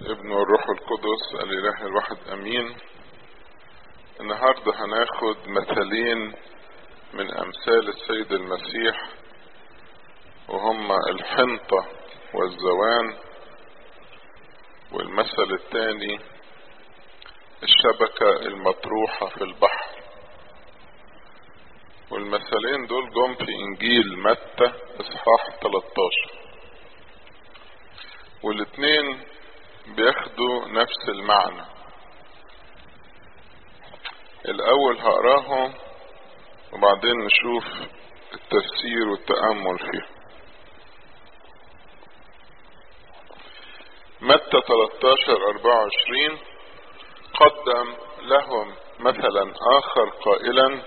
والابن والروح القدس الاله الواحد امين النهارده هناخد مثلين من امثال السيد المسيح وهما الحنطة والزوان والمثل الثاني الشبكة المطروحة في البحر والمثلين دول جم في انجيل متى اصحاح 13 والاتنين بياخدوا نفس المعنى الاول هقراهم وبعدين نشوف التفسير والتأمل فيه متى 13 24 قدم لهم مثلا آخر قائلا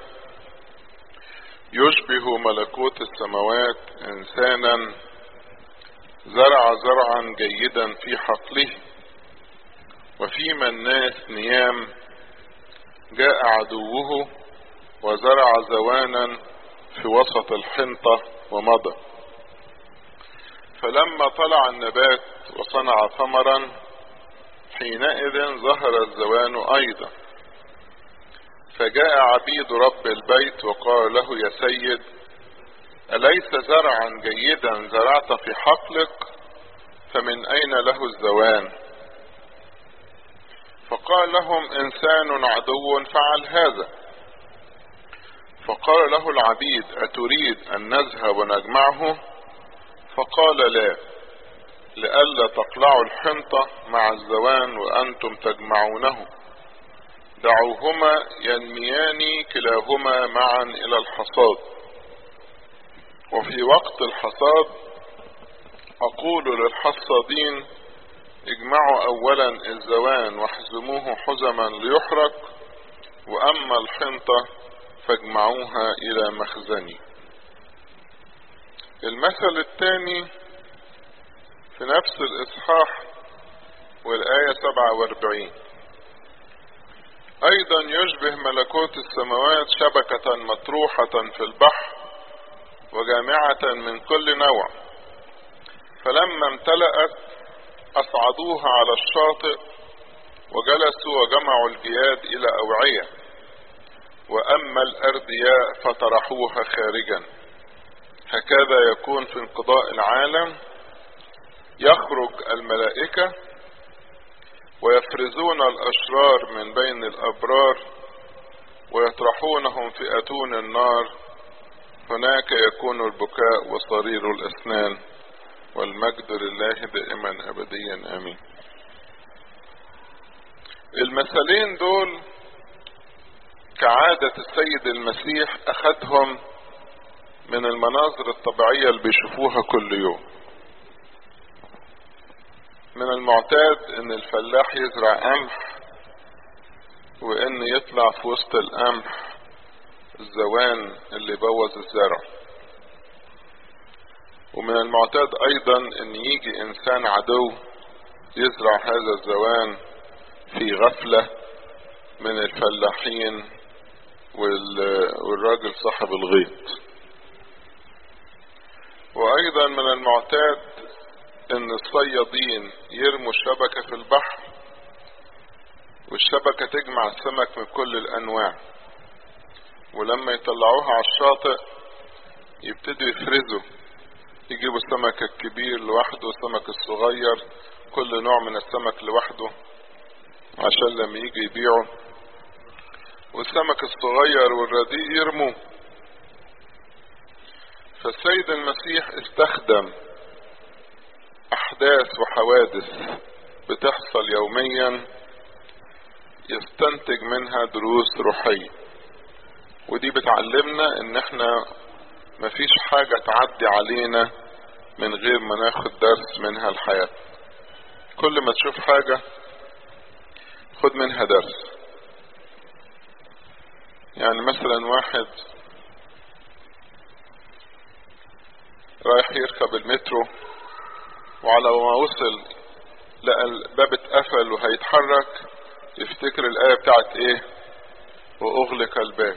يشبه ملكوت السماوات إنسانا زرع زرعا جيدا في حقله وفيما الناس نيام جاء عدوه وزرع زوانا في وسط الحنطة ومضى فلما طلع النبات وصنع ثمرا حينئذ ظهر الزوان ايضا فجاء عبيد رب البيت وقال له يا سيد اليس زرعا جيدا زرعت في حقلك فمن اين له الزوان فقال لهم انسان عدو فعل هذا فقال له العبيد اتريد ان نذهب ونجمعه فقال لا لئلا تقلعوا الحنطة مع الزوان وأنتم تجمعونه دعوهما ينميان كلاهما معا إلى الحصاد وفي وقت الحصاد أقول للحصادين اجمعوا أولا الزوان واحزموه حزما ليحرق وأما الحنطة فاجمعوها إلى مخزني المثل الثاني في نفس الإصحاح والآية 47 أيضا يشبه ملكوت السماوات شبكة مطروحة في البحر وجامعة من كل نوع فلما امتلأت أصعدوها على الشاطئ وجلسوا وجمعوا الجياد إلى أوعية وأما الأردياء فطرحوها خارجا هكذا يكون في انقضاء العالم يخرج الملائكة ويفرزون الأشرار من بين الأبرار ويطرحونهم في أتون النار هناك يكون البكاء وصرير الأسنان والمجد لله دائما أبديا آمين المثلين دول كعادة السيد المسيح أخذهم من المناظر الطبيعية اللي بيشوفوها كل يوم من المعتاد ان الفلاح يزرع قمح وان يطلع في وسط القمح الزوان اللي يبوظ الزرع ومن المعتاد ايضا ان يجي انسان عدو يزرع هذا الزوان في غفلة من الفلاحين والراجل صاحب الغيط وايضا من المعتاد ان الصيادين يرموا الشبكة في البحر والشبكة تجمع السمك من كل الانواع ولما يطلعوها على الشاطئ يبتدوا يفرزوا يجيبوا السمك الكبير لوحده والسمك الصغير كل نوع من السمك لوحده عشان لما يجي يبيعه والسمك الصغير والرديء يرموه فالسيد المسيح استخدم احداث وحوادث بتحصل يوميا يستنتج منها دروس روحية ودي بتعلمنا ان احنا مفيش حاجة تعدي علينا من غير ما ناخد درس منها الحياة كل ما تشوف حاجة خد منها درس يعني مثلا واحد رايح يركب المترو وعلى ما وصل لقى الباب اتقفل وهيتحرك يفتكر الآية بتاعت ايه واغلق الباب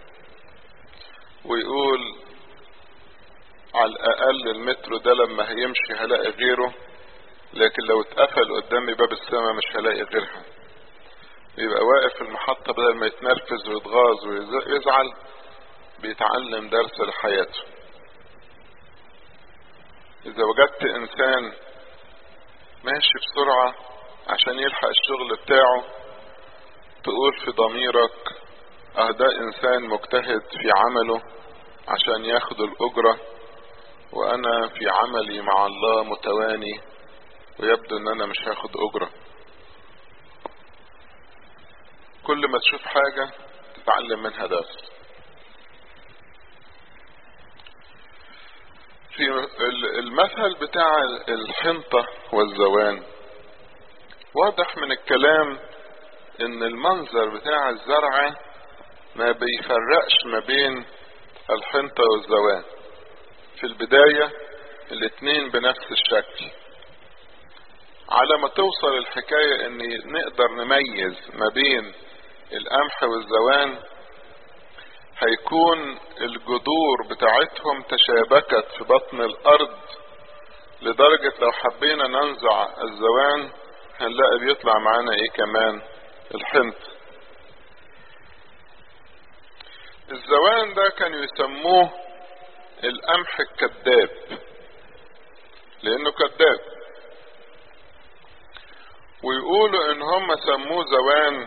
ويقول على الاقل المترو ده لما هيمشي هلاقي غيره لكن لو اتقفل قدامي باب السماء مش هلاقي غيرها يبقى واقف في المحطة بدل ما يتنرفز ويتغاظ ويزعل بيتعلم درس لحياته اذا وجدت انسان ماشي بسرعة عشان يلحق الشغل بتاعه تقول في ضميرك اه ده انسان مجتهد في عمله عشان ياخد الاجرة وانا في عملي مع الله متواني ويبدو ان انا مش هاخد اجرة كل ما تشوف حاجة تتعلم منها درس في المثل بتاع الحنطة والزوان واضح من الكلام ان المنظر بتاع الزرعة ما بيفرقش ما بين الحنطة والزوان في البداية الاتنين بنفس الشكل على ما توصل الحكاية ان نقدر نميز ما بين القمح والزوان هيكون الجذور بتاعتهم تشابكت في بطن الارض لدرجة لو حبينا ننزع الزوان هنلاقي بيطلع معانا ايه كمان الحنط الزوان ده كانوا يسموه القمح الكذاب لانه كذاب ويقولوا ان هم سموه زوان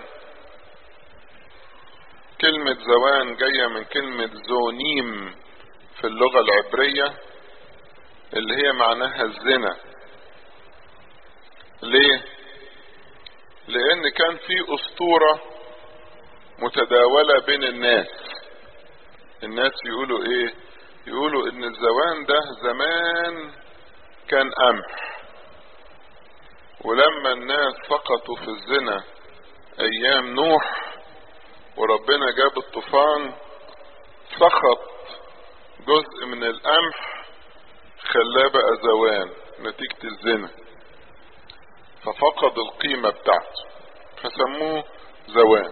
كلمة زوان جاية من كلمة زونيم في اللغة العبرية اللي هي معناها الزنا ليه لان كان في اسطورة متداولة بين الناس الناس يقولوا ايه يقولوا ان الزوان ده زمان كان قمح ولما الناس سقطوا في الزنا ايام نوح وربنا جاب الطوفان سخط جزء من القمح خلاه بقى زوان نتيجة الزنا ففقد القيمة بتاعته فسموه زوان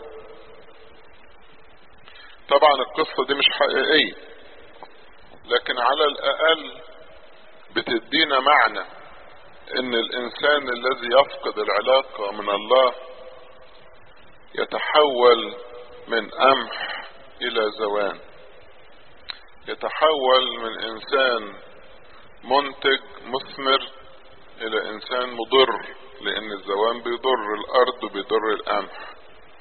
طبعا القصة دي مش حقيقية لكن على الاقل بتدينا معنى ان الانسان الذي يفقد العلاقة من الله يتحول من قمح الى زوان يتحول من انسان منتج مثمر الى انسان مضر لان الزوان بيضر الارض وبيضر القمح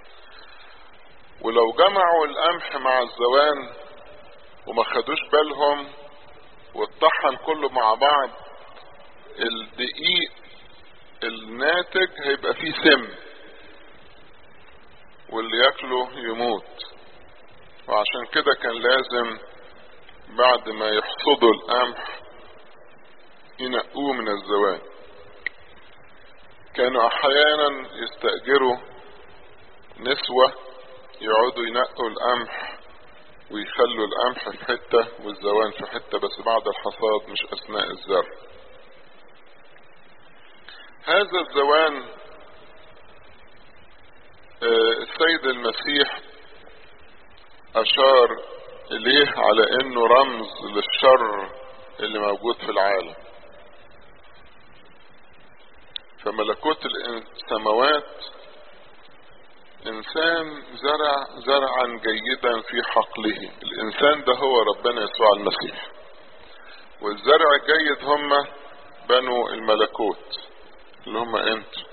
ولو جمعوا القمح مع الزوان وما خدوش بالهم والطحن كله مع بعض الدقيق الناتج هيبقى فيه سم واللي ياكله يموت وعشان كده كان لازم بعد ما يحصدوا القمح ينقوه من الزوان كانوا احيانا يستأجروا نسوة يقعدوا ينقوا القمح ويخلوا القمح في حتة والزوان في حتة بس بعد الحصاد مش اثناء الزرع هذا الزوان السيد المسيح اشار اليه على انه رمز للشر اللي موجود في العالم فملكوت السماوات انسان زرع زرعا جيدا في حقله الانسان ده هو ربنا يسوع المسيح والزرع الجيد هم بنو الملكوت اللي هم انتوا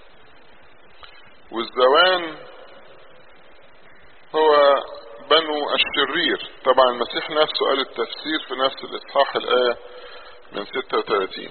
والزوان هو بنو الشرير طبعا المسيح نفسه قال التفسير في نفس الاصحاح الايه من 36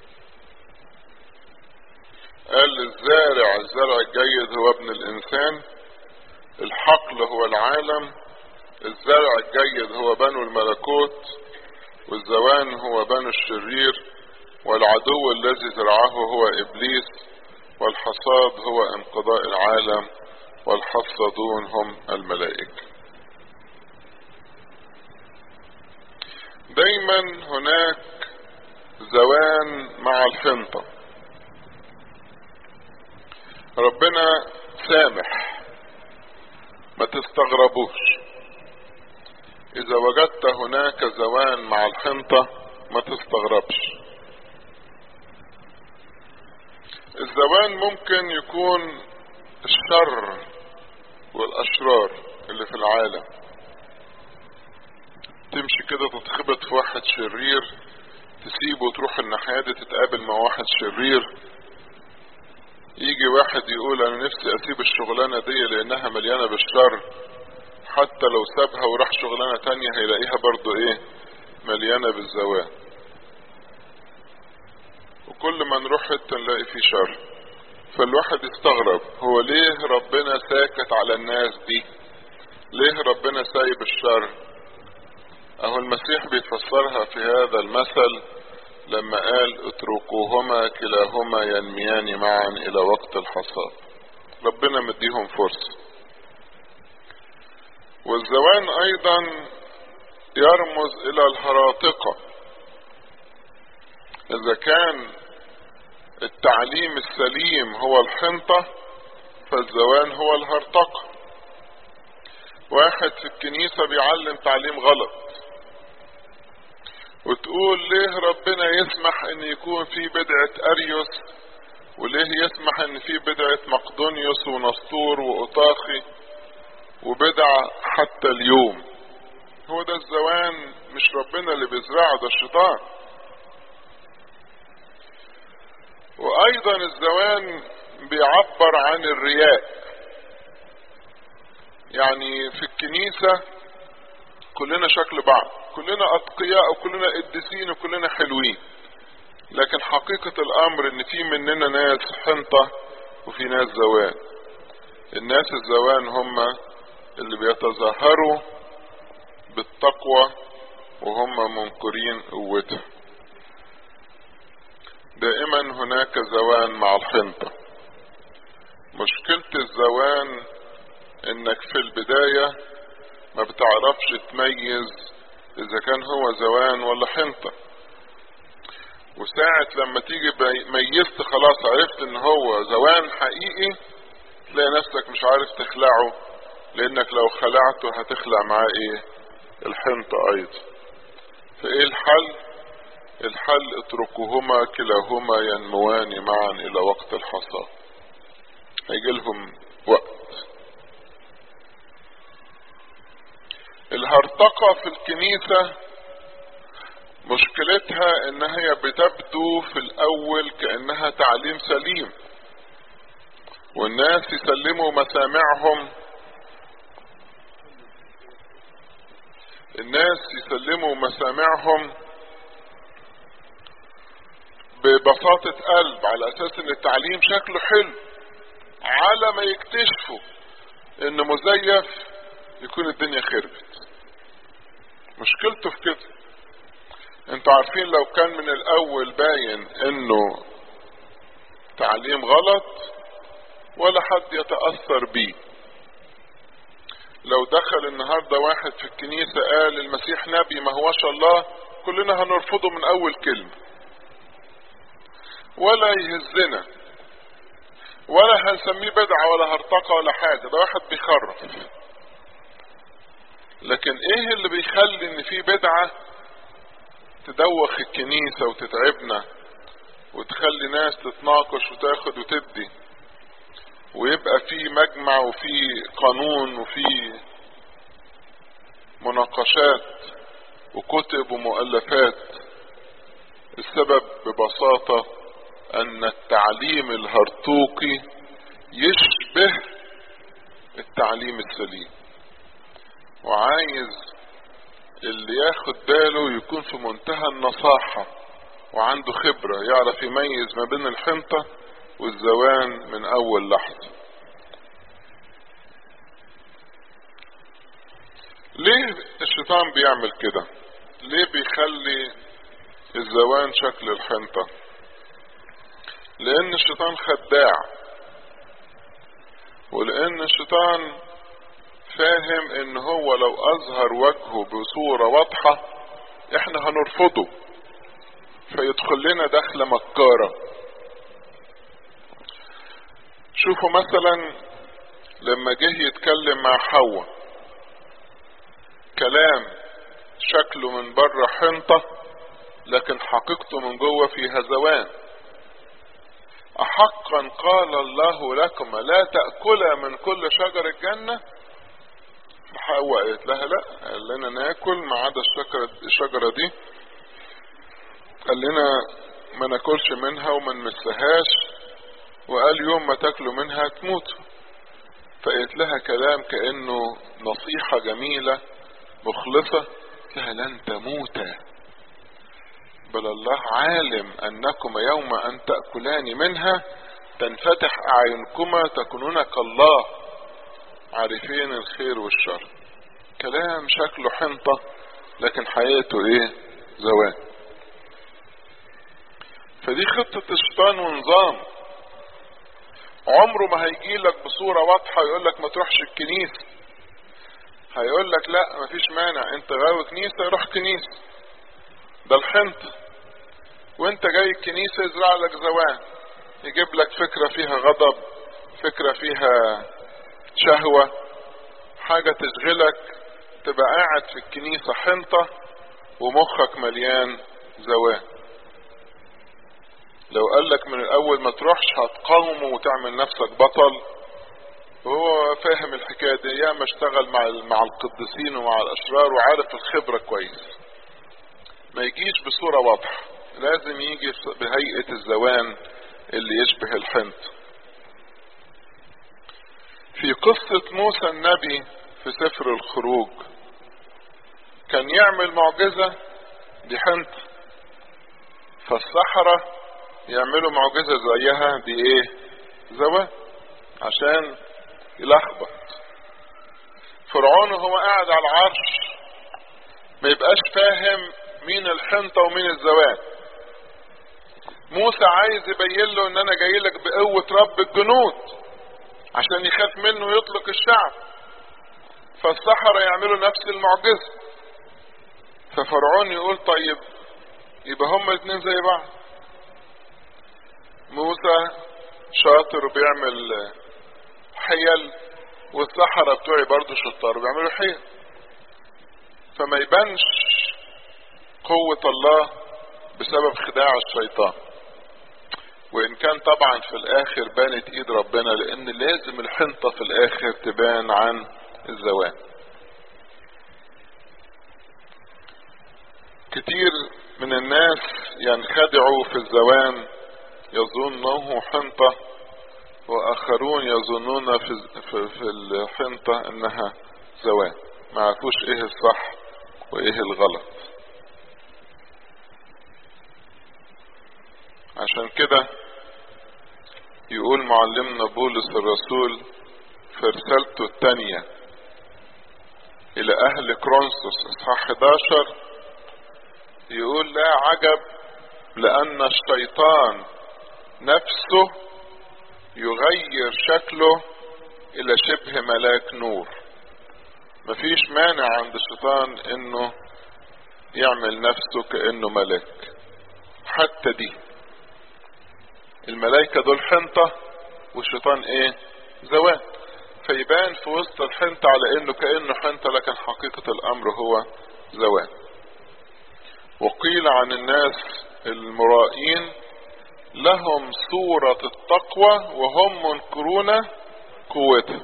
قال الزارع الزرع الجيد هو ابن الانسان الحقل هو العالم الزرع الجيد هو بنو الملكوت والزوان هو بنو الشرير والعدو الذي زرعه هو ابليس والحصاد هو انقضاء العالم والحصادون هم الملائكة دايما هناك زوان مع الحنطة ربنا سامح ما تستغربوش اذا وجدت هناك زوان مع الحنطة ما تستغربش الزوان ممكن يكون الشر والاشرار اللي في العالم تمشي كده تتخبط في واحد شرير تسيبه وتروح الناحية دي تتقابل مع واحد شرير يجي واحد يقول انا نفسي اسيب الشغلانة دي لانها مليانة بالشر حتى لو سابها وراح شغلانة تانية هيلاقيها برضو ايه مليانة بالزوان وكل ما نروح حتة نلاقي فيه شر فالواحد يستغرب هو ليه ربنا ساكت على الناس دي ليه ربنا سايب الشر اهو المسيح بيفسرها في هذا المثل لما قال اتركوهما كلاهما ينميان معا الى وقت الحصاد ربنا مديهم فرصة والزوان ايضا يرمز الى الهراطقة اذا كان التعليم السليم هو الحنطة فالزوان هو الهرطقة واحد في الكنيسة بيعلم تعليم غلط وتقول ليه ربنا يسمح ان يكون في بدعة اريوس وليه يسمح ان في بدعة مقدونيوس ونسطور واوطاخي وبدعة حتى اليوم هو ده الزوان مش ربنا اللي بيزرعه ده الشيطان وايضا الزوان بيعبر عن الرياء يعني في الكنيسة كلنا شكل بعض كلنا اتقياء وكلنا قديسين وكلنا حلوين لكن حقيقة الامر ان في مننا ناس حنطة وفي ناس زوان الناس الزوان هم اللي بيتظاهروا بالتقوى وهم منكرين قوتها دائما هناك زوان مع الحنطة مشكلة الزوان انك في البداية ما بتعرفش تميز اذا كان هو زوان ولا حنطة وساعة لما تيجي ميزت خلاص عرفت ان هو زوان حقيقي تلاقي نفسك مش عارف تخلعه لانك لو خلعته هتخلع معاه ايه الحنطة ايضا فايه الحل الحل اتركوهما كلاهما ينموان معا الى وقت الحصاد هيجي لهم وقت الهرطقة في الكنيسة مشكلتها ان هي بتبدو في الاول كانها تعليم سليم والناس يسلموا مسامعهم الناس يسلموا مسامعهم ببساطة قلب على اساس ان التعليم شكله حلو على ما يكتشفوا انه مزيف يكون الدنيا خربت مشكلته في كده انتوا عارفين لو كان من الاول باين انه تعليم غلط ولا حد يتأثر بيه لو دخل النهاردة واحد في الكنيسة قال المسيح نبي ما هوش الله كلنا هنرفضه من اول كلمة ولا يهزنا ولا هنسميه بدعة ولا هرطقة ولا حاجة ده واحد بيخرف لكن ايه اللي بيخلي ان في بدعة تدوخ الكنيسة وتتعبنا وتخلي ناس تتناقش وتاخد وتدي ويبقى في مجمع وفي قانون وفي مناقشات وكتب ومؤلفات السبب ببساطة ان التعليم الهرطوقي يشبه التعليم السليم وعايز اللي ياخد باله يكون في منتهى النصاحة وعنده خبرة يعرف يميز ما بين الحنطة والزوان من اول لحظة ليه الشيطان بيعمل كده ليه بيخلي الزوان شكل الحنطة لان الشيطان خداع ولان الشيطان فاهم ان هو لو اظهر وجهه بصورة واضحة احنا هنرفضه فيدخل لنا دخلة مكارة شوفوا مثلا لما جه يتكلم مع حواء كلام شكله من بره حنطة لكن حقيقته من جوه فيها زوان أحقا قال الله لكم لا تأكلا من كل شجر الجنة حواء قالت لها لا قال لنا ناكل ما عدا الشجرة الشجرة دي قال لنا ما ناكلش منها وما نمسهاش وقال يوم ما تاكلوا منها تموتوا فقالت لها كلام كأنه نصيحة جميلة مخلصة لها لن تموتا بل الله عالم أنكم يوم أن تأكلان منها تنفتح أعينكما تكونون كالله عارفين الخير والشر كلام شكله حنطة لكن حياته ايه زوال فدي خطة الشيطان ونظام عمره ما هيجي لك بصورة واضحة يقول لك ما تروحش الكنيسة هيقول لك لا مفيش مانع انت غاوي كنيسة روح كنيسة ده الحنط وانت جاي الكنيسة يزرع لك زوان يجيب لك فكرة فيها غضب فكرة فيها شهوة حاجة تشغلك تبقى قاعد في الكنيسة حنطة ومخك مليان زوان لو قالك من الاول ما تروحش هتقاومه وتعمل نفسك بطل وهو فاهم الحكاية دي ياما اشتغل مع مع القديسين ومع الاشرار وعارف الخبرة كويس ما يجيش بصورة واضحة لازم يجي بهيئة الزوان اللي يشبه الحنط في قصة موسى النبي في سفر الخروج كان يعمل معجزة دي حنط فالسحرة يعملوا معجزة زيها دي ايه زوان عشان يلخبط فرعون وهو قاعد على العرش ما يبقاش فاهم مين الحنطة ومين الزوان موسى عايز يبين له ان انا جاي لك بقوة رب الجنود عشان يخاف منه ويطلق الشعب فالسحرة يعملوا نفس المعجزة ففرعون يقول طيب يبقى هما الاثنين زي بعض موسى شاطر وبيعمل حيل والسحرة بتوعي برضو شطار وبيعملوا حيل فما يبانش قوة الله بسبب خداع الشيطان وان كان طبعا في الاخر بانت ايد ربنا لان لازم الحنطة في الاخر تبان عن الزوان كتير من الناس ينخدعوا في الزوان يظنه حنطة واخرون يظنون في, في, في الحنطة انها زوان ما عرفوش ايه الصح وايه الغلط عشان كده يقول معلمنا بولس الرسول في رسالته الثانية الى اهل كرونسوس اصحاح 11 يقول لا عجب لان الشيطان نفسه يغير شكله الى شبه ملاك نور مفيش مانع عند الشيطان انه يعمل نفسه كانه ملاك حتى دي الملائكة دول حنطة والشيطان ايه زوان فيبان في وسط الحنطة على انه كأنه حنطة لكن حقيقة الامر هو زوان وقيل عن الناس المرائين لهم صورة التقوى وهم منكرون قوتها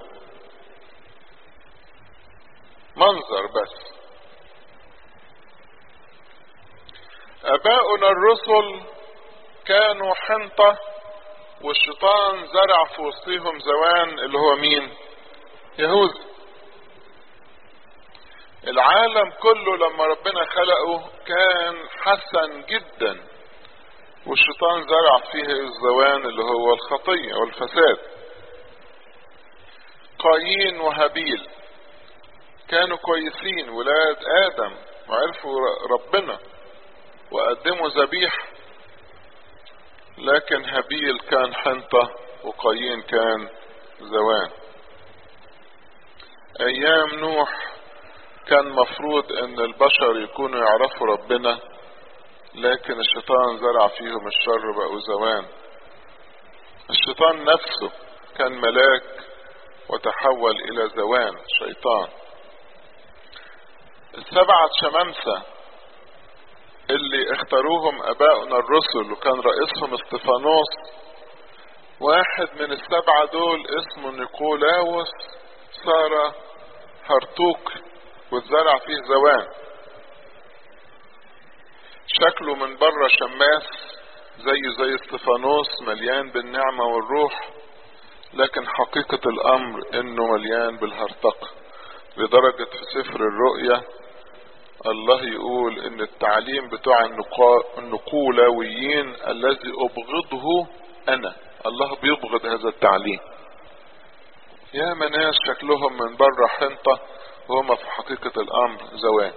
منظر بس اباؤنا الرسل كانوا حنطة والشيطان زرع في وسطهم زوان اللي هو مين يهوذا العالم كله لما ربنا خلقه كان حسن جدا والشيطان زرع فيه الزوان اللي هو الخطية والفساد قايين وهابيل كانوا كويسين ولاد آدم وعرفوا ربنا وقدموا ذبيحه لكن هابيل كان حنطة وقايين كان زوان ايام نوح كان مفروض ان البشر يكونوا يعرفوا ربنا لكن الشيطان زرع فيهم الشر بقوا زوان الشيطان نفسه كان ملاك وتحول الى زوان شيطان السبعة شمامسة اللي اختاروهم اباؤنا الرسل وكان رئيسهم استفانوس واحد من السبعة دول اسمه نيقولاوس صار هرطوك واتزرع فيه زوان شكله من بره شماس زيه زي استفانوس مليان بالنعمة والروح لكن حقيقة الأمر إنه مليان بالهرطقة لدرجة في سفر الرؤيا الله يقول إن التعليم بتوع النقولاويين الذي أبغضه أنا الله بيبغض هذا التعليم يا ناس شكلهم من بره حنطة وهم في حقيقة الأمر زوان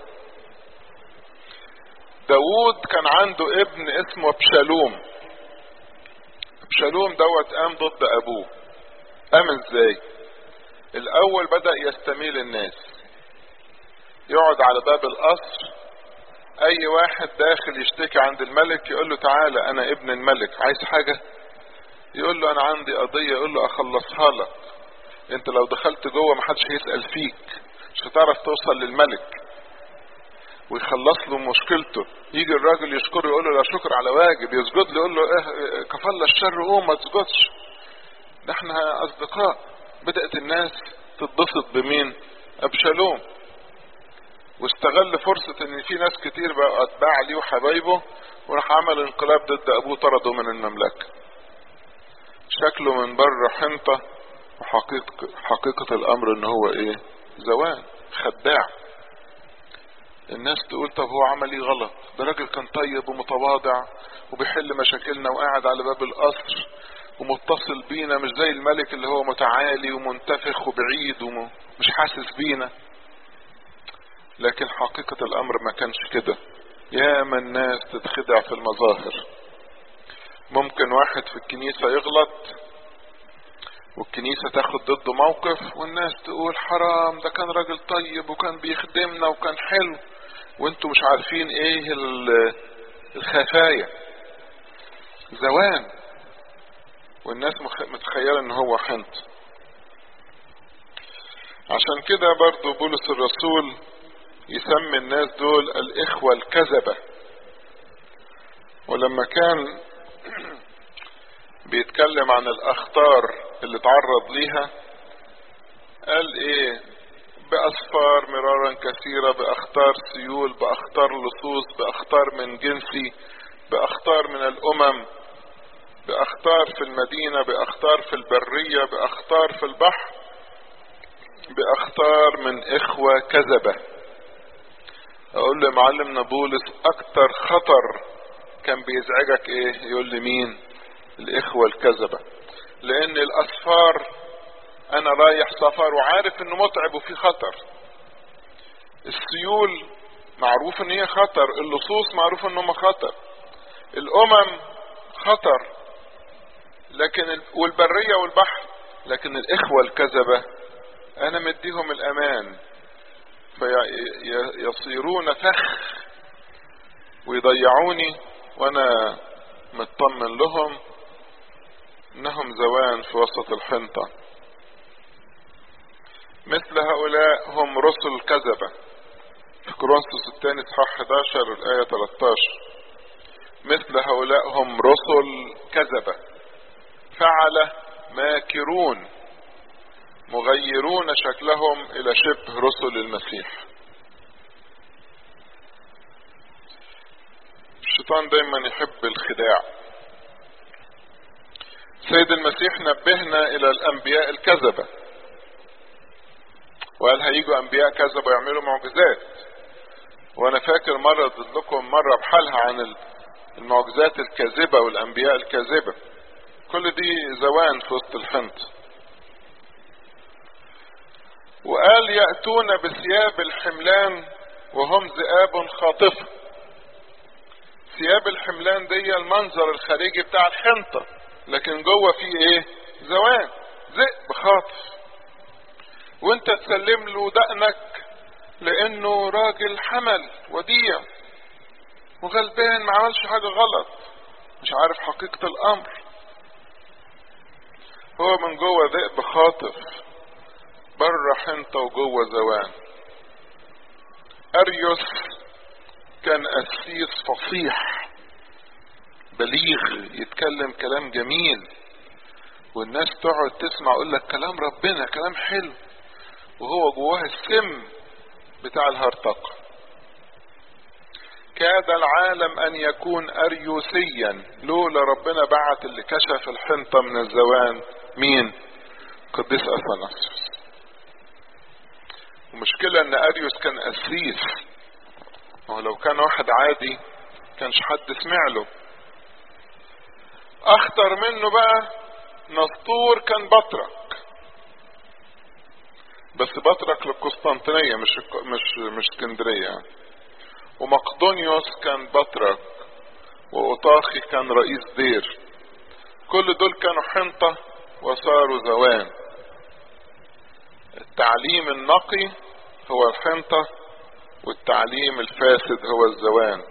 داود كان عنده ابن اسمه بشالوم بشالوم دوت قام ضد ابوه قام ازاي الاول بدأ يستميل الناس يقعد على باب القصر اي واحد داخل يشتكي عند الملك يقول له تعالى انا ابن الملك عايز حاجة يقول له انا عندي قضية يقول له اخلصها لك انت لو دخلت جوه محدش هيسأل فيك مش هتعرف توصل للملك ويخلص له مشكلته يجي الراجل يشكره يقول له لا شكر على واجب يسجد له يقول له ايه كفل الشر قوم ما تسجدش ده احنا اصدقاء بدأت الناس تتبسط بمين ابشالوم واستغل فرصة ان في ناس كتير بقى اتباع ليه وحبايبه وراح عمل انقلاب ضد ابوه طرده من المملكة شكله من بره حنطة وحقيقة حقيقة الامر ان هو ايه زوان خداع الناس تقول طب هو عمل ايه غلط ده راجل كان طيب ومتواضع وبيحل مشاكلنا وقاعد على باب القصر ومتصل بينا مش زي الملك اللي هو متعالي ومنتفخ وبعيد ومش حاسس بينا لكن حقيقة الامر ما كانش كده ياما الناس تتخدع في المظاهر ممكن واحد في الكنيسة يغلط والكنيسة تاخد ضده موقف والناس تقول حرام ده كان راجل طيب وكان بيخدمنا وكان حلو وانتوا مش عارفين ايه الخفايا زوان والناس متخيلة ان هو حنط عشان كده برضو بولس الرسول يسمي الناس دول الاخوة الكذبة ولما كان بيتكلم عن الاخطار اللي تعرض ليها قال ايه بأسفار مرارا كثيرة بأخطار سيول بأخطار لصوص بأخطار من جنسي بأخطار من الأمم بأخطار في المدينة بأخطار في البرية بأخطار في البحر بأخطار من إخوة كذبة أقول لمعلمنا بولس أكتر خطر كان بيزعجك إيه يقول لي مين الإخوة الكذبة لأن الأسفار انا رايح سفر وعارف انه متعب وفي خطر السيول معروف ان هي خطر اللصوص معروف انهم خطر الامم خطر لكن والبرية والبحر لكن الاخوة الكذبة انا مديهم الامان فيصيرون فخ ويضيعوني وانا مطمن لهم انهم زوان في وسط الحنطه مثل هؤلاء هم رسل كذبة في كورنثوس الثاني اصحاح 11 الآية 13 مثل هؤلاء هم رسل كذبة فعل ماكرون مغيرون شكلهم إلى شبه رسل المسيح الشيطان دايما يحب الخداع سيد المسيح نبهنا إلى الأنبياء الكذبة وقال هيجوا انبياء كذا ويعملوا معجزات وانا فاكر مرة اديت لكم مرة بحالها عن المعجزات الكاذبة والانبياء الكاذبة كل دي زوان في وسط الحنط وقال يأتون بثياب الحملان وهم ذئاب خاطفة ثياب الحملان دي المنظر الخارجي بتاع الحنطة لكن جوه فيه ايه زوان ذئب خاطف وانت تسلم له دقنك لانه راجل حمل وديع وغلبان ما عملش حاجة غلط مش عارف حقيقة الامر هو من جوه ذئب خاطف بره حنطة وجوه زوان اريوس كان قسيس فصيح بليغ يتكلم كلام جميل والناس تقعد تسمع يقول لك كلام ربنا كلام حلو وهو جواه السم بتاع الهرطقة كاد العالم ان يكون اريوسيا لولا ربنا بعت اللي كشف الحنطة من الزوان مين قديس اثناسيوس المشكلة ان اريوس كان قسيس هو لو كان واحد عادي كانش حد سمع له اخطر منه بقى نسطور كان بطرك بس بطرك للقسطنطينية مش مش مش اسكندرية يعني ومقدونيوس كان بطرك وأوطاخي كان رئيس دير كل دول كانوا حنطة وصاروا زوان التعليم النقي هو الحنطة والتعليم الفاسد هو الزوان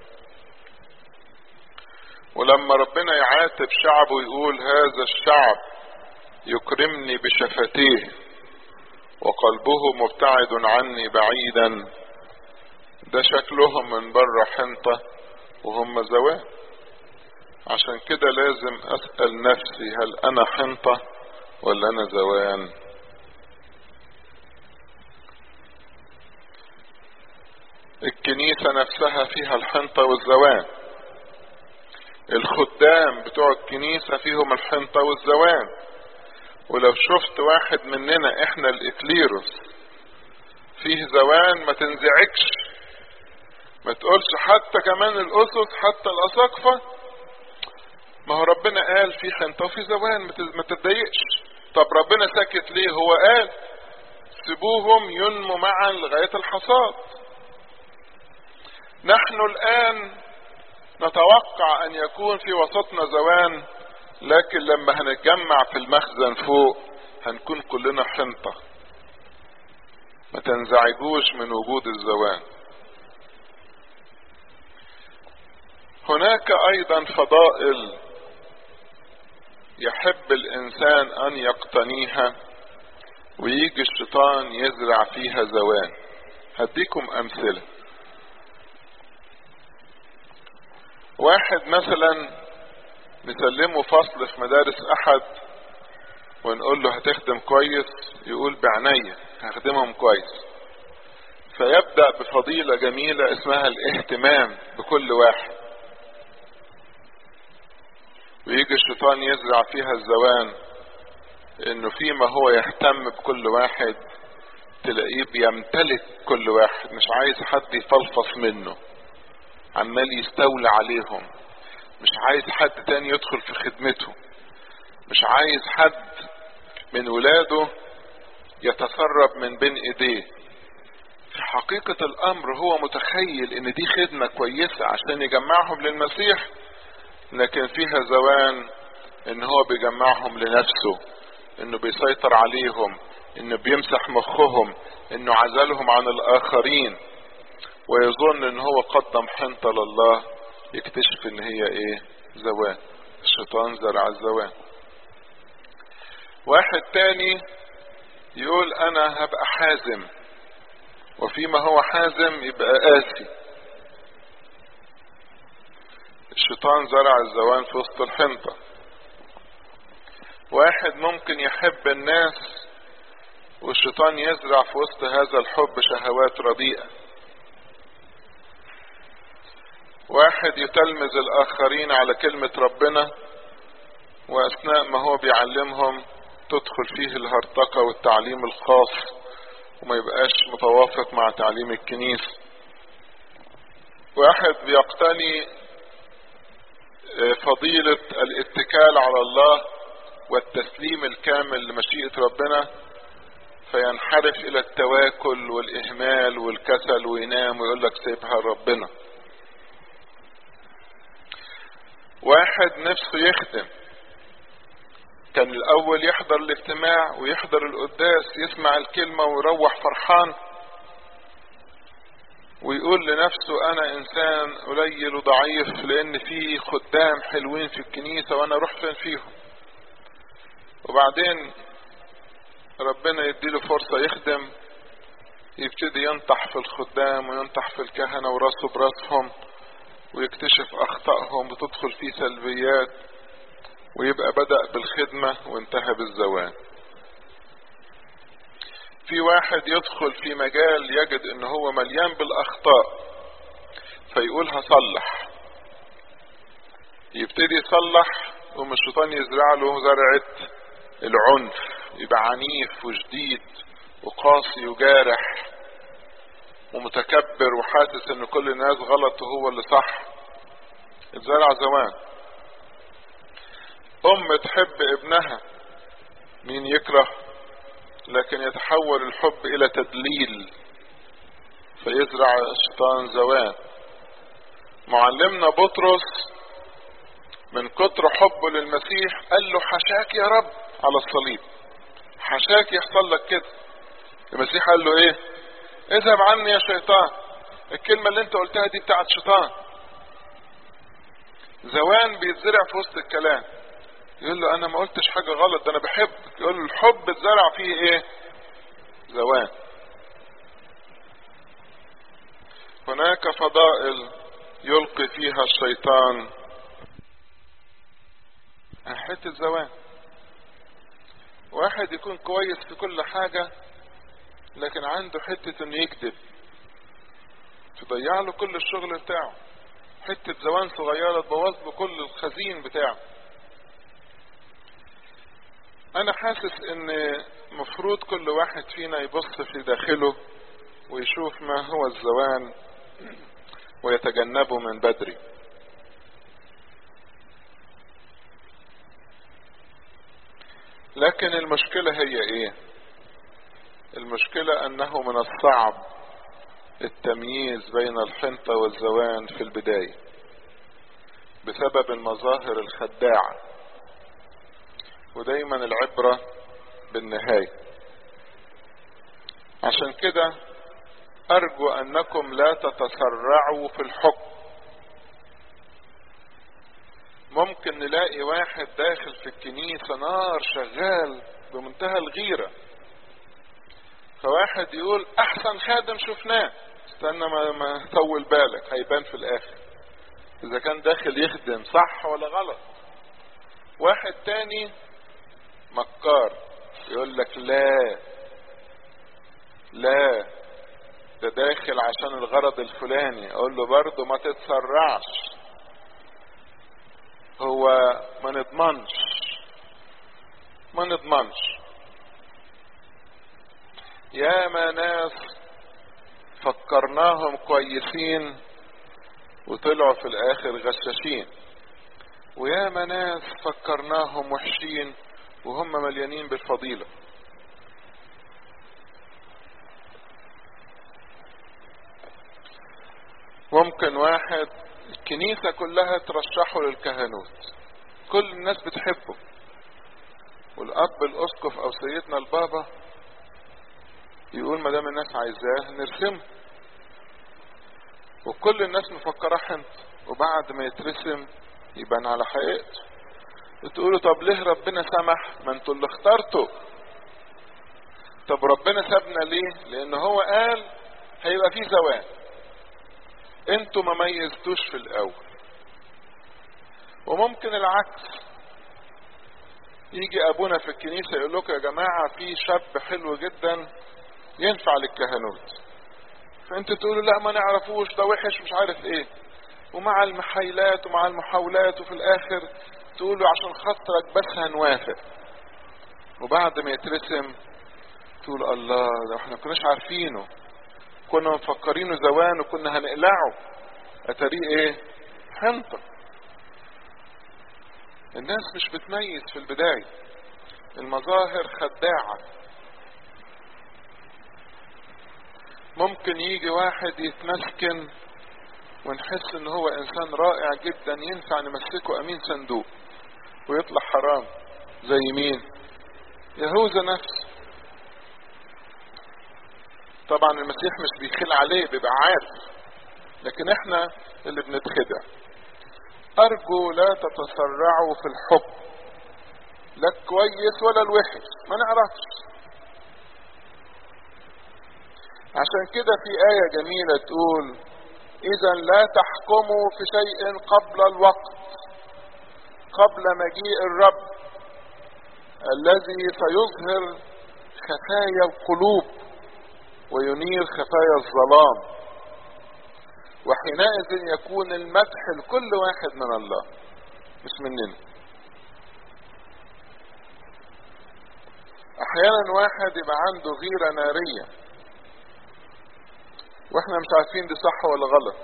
ولما ربنا يعاتب شعبه يقول هذا الشعب يكرمني بشفتيه وقلبه مبتعد عني بعيدا ده شكلهم من بره حنطة وهم زوان عشان كده لازم اسأل نفسي هل انا حنطة ولا انا زوان الكنيسة نفسها فيها الحنطة والزوان الخدام بتوع الكنيسة فيهم الحنطة والزوان ولو شفت واحد مننا احنا الاكليروس فيه زوان ما تنزعجش ما تقولش حتى كمان الاسس حتى الاساقفة ما هو ربنا قال في حنطة وفي زوان ما تتضايقش طب ربنا ساكت ليه هو قال سيبوهم ينمو معا لغاية الحصاد نحن الان نتوقع ان يكون في وسطنا زوان لكن لما هنتجمع في المخزن فوق هنكون كلنا حنطة ما تنزعجوش من وجود الزوان هناك ايضا فضائل يحب الانسان ان يقتنيها ويجي الشيطان يزرع فيها زوان هديكم امثله واحد مثلا نسلمه فصل في مدارس احد ونقول له هتخدم كويس يقول بعناية هخدمهم كويس فيبدأ بفضيلة جميلة اسمها الاهتمام بكل واحد ويجي الشيطان يزرع فيها الزوان انه فيما هو يهتم بكل واحد تلاقيه بيمتلك كل واحد مش عايز حد يفلفص منه عمال يستولى عليهم مش عايز حد تاني يدخل في خدمته مش عايز حد من ولاده يتسرب من بين ايديه في حقيقة الامر هو متخيل ان دي خدمة كويسة عشان يجمعهم للمسيح لكن فيها زوان ان هو بيجمعهم لنفسه انه بيسيطر عليهم انه بيمسح مخهم انه عزلهم عن الاخرين ويظن ان هو قدم حنطة لله يكتشف ان هي ايه زوان الشيطان زرع الزوان واحد تاني يقول انا هبقى حازم وفيما هو حازم يبقى قاسي الشيطان زرع الزوان في وسط الحنطة واحد ممكن يحب الناس والشيطان يزرع في وسط هذا الحب شهوات رديئة واحد يتلمذ الاخرين على كلمة ربنا واثناء ما هو بيعلمهم تدخل فيه الهرطقة والتعليم الخاص وما يبقاش متوافق مع تعليم الكنيسة واحد بيقتني فضيلة الاتكال على الله والتسليم الكامل لمشيئة ربنا فينحرف الى التواكل والاهمال والكسل وينام ويقول لك سيبها ربنا واحد نفسه يخدم كان الاول يحضر الاجتماع ويحضر القداس يسمع الكلمة ويروح فرحان ويقول لنفسه انا انسان قليل وضعيف لان في خدام حلوين في الكنيسة وانا اروح فين فيهم وبعدين ربنا يديله فرصة يخدم يبتدي ينطح في الخدام وينطح في الكهنة وراسه براسهم ويكتشف اخطائهم وتدخل فيه سلبيات ويبقى بدأ بالخدمة وانتهى بالزواج في واحد يدخل في مجال يجد ان هو مليان بالاخطاء فيقول هصلح يبتدي يصلح ومن الشيطان يزرع له زرعة العنف يبقى عنيف وشديد وقاسي وجارح ومتكبر وحاسس ان كل الناس غلط وهو اللي صح اتزرع زمان ام تحب ابنها مين يكره لكن يتحول الحب الى تدليل فيزرع الشيطان زوان معلمنا بطرس من كتر حبه للمسيح قال له حشاك يا رب على الصليب حشاك يحصل لك كده المسيح قال له ايه اذهب عني يا شيطان الكلمة اللي انت قلتها دي بتاعت شيطان زوان بيتزرع في وسط الكلام يقول له انا ما قلتش حاجة غلط ده انا بحبك يقول له الحب اتزرع فيه ايه زوان هناك فضائل يلقي فيها الشيطان حتة زوان واحد يكون كويس في كل حاجة لكن عنده حتة انه يكذب تضيع له كل الشغل بتاعه حتة زوان صغيرة تبوظ له كل الخزين بتاعه انا حاسس ان مفروض كل واحد فينا يبص في داخله ويشوف ما هو الزوان ويتجنبه من بدري لكن المشكلة هي ايه المشكلة انه من الصعب التمييز بين الحنطة والزوان في البداية بسبب المظاهر الخداعة ودايما العبرة بالنهاية عشان كده ارجو انكم لا تتسرعوا في الحكم ممكن نلاقي واحد داخل في الكنيسة نار شغال بمنتهى الغيرة فواحد يقول احسن خادم شفناه استنى ما, ما طول بالك هيبان في الاخر اذا كان داخل يخدم صح ولا غلط واحد تاني مكار يقول لك لا لا ده داخل عشان الغرض الفلاني اقول له برضه ما تتسرعش هو ما نضمنش ما نضمنش يا ما ناس فكرناهم كويسين وطلعوا في الاخر غشاشين ويا ما ناس فكرناهم وحشين وهم مليانين بالفضيلة ممكن واحد الكنيسة كلها ترشحه للكهنوت كل الناس بتحبه والاب الاسقف او سيدنا البابا يقول ما دام الناس عايزاه نرسمه وكل الناس مفكراه حنط وبعد ما يترسم يبان على حقيقته تقولوا طب ليه ربنا سمح ما انتوا اللي اخترتوا طب ربنا سابنا ليه لان هو قال هيبقى فيه زواج انتوا ما ميزتوش في الاول وممكن العكس يجي ابونا في الكنيسة يقول لكم يا جماعة في شاب حلو جدا ينفع للكهنوت فانتوا تقولوا لا ما نعرفوش ده وحش مش عارف ايه ومع المحايلات ومع المحاولات وفي الاخر تقولوا عشان خاطرك بس هنوافق وبعد ما يترسم تقول الله ده احنا كناش عارفينه كنا مفكرينه زوان وكنا هنقلعه اتاريه ايه حنطة الناس مش بتميز في البداية المظاهر خداعة ممكن يجي واحد يتمسكن ونحس ان هو انسان رائع جدا ينفع نمسكه امين صندوق ويطلع حرام زي مين يهوذا نفسه طبعا المسيح مش بيخل عليه بيبقى عارف لكن احنا اللي بنتخدع ارجو لا تتسرعوا في الحكم لا الكويس ولا الوحش ما نعرفش عشان كده في آية جميلة تقول إذا لا تحكموا في شيء قبل الوقت قبل مجيء الرب الذي سيظهر خفايا القلوب وينير خفايا الظلام وحينئذ يكون المدح لكل واحد من الله مش مننا احيانا واحد يبقى عنده غيرة نارية واحنا مش عارفين دي صح ولا غلط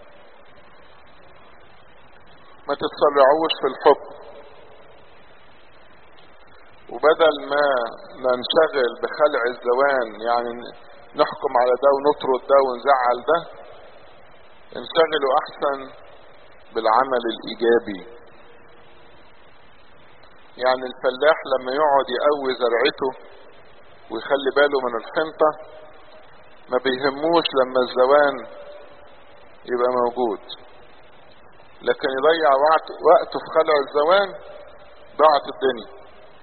ما تتسرعوش في الحب وبدل ما ننشغل بخلع الزوان يعني نحكم على ده ونطرد ده ونزعل ده انشغلوا احسن بالعمل الايجابي يعني الفلاح لما يقعد يقوي زرعته ويخلي باله من الحنطة ما بيهموش لما الزوان يبقى موجود لكن يضيع وقت وقته في خلع الزوان ضاعت الدنيا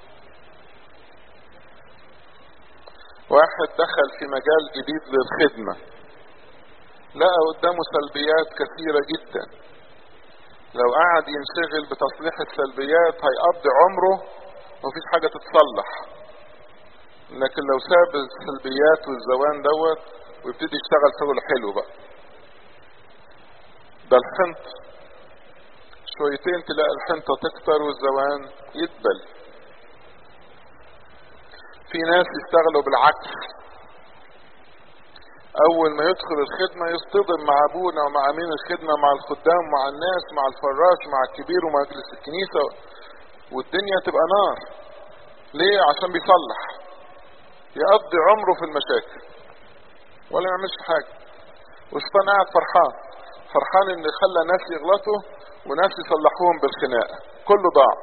واحد دخل في مجال جديد للخدمة لقى قدامه سلبيات كثيرة جدا لو قعد ينشغل بتصليح السلبيات هيقضي عمره ومفيش حاجة تتصلح لكن لو ساب السلبيات والزوان دوت ويبتدي يشتغل شغل حلو بقى ده الحنط شويتين تلاقي الحنطة تكتر والزوان يدبل في ناس يشتغلوا بالعكس اول ما يدخل الخدمة يصطدم مع ابونا ومع امين الخدمة مع الخدام مع الناس مع الفراش مع الكبير ومجلس الكنيسة والدنيا تبقى نار ليه عشان بيصلح يقضي عمره في المشاكل ولا يعملش حاجة والشيطان قاعد فرحان فرحان ان خلى ناس يغلطوا وناس يصلحوهم بالخناقة كله ضاع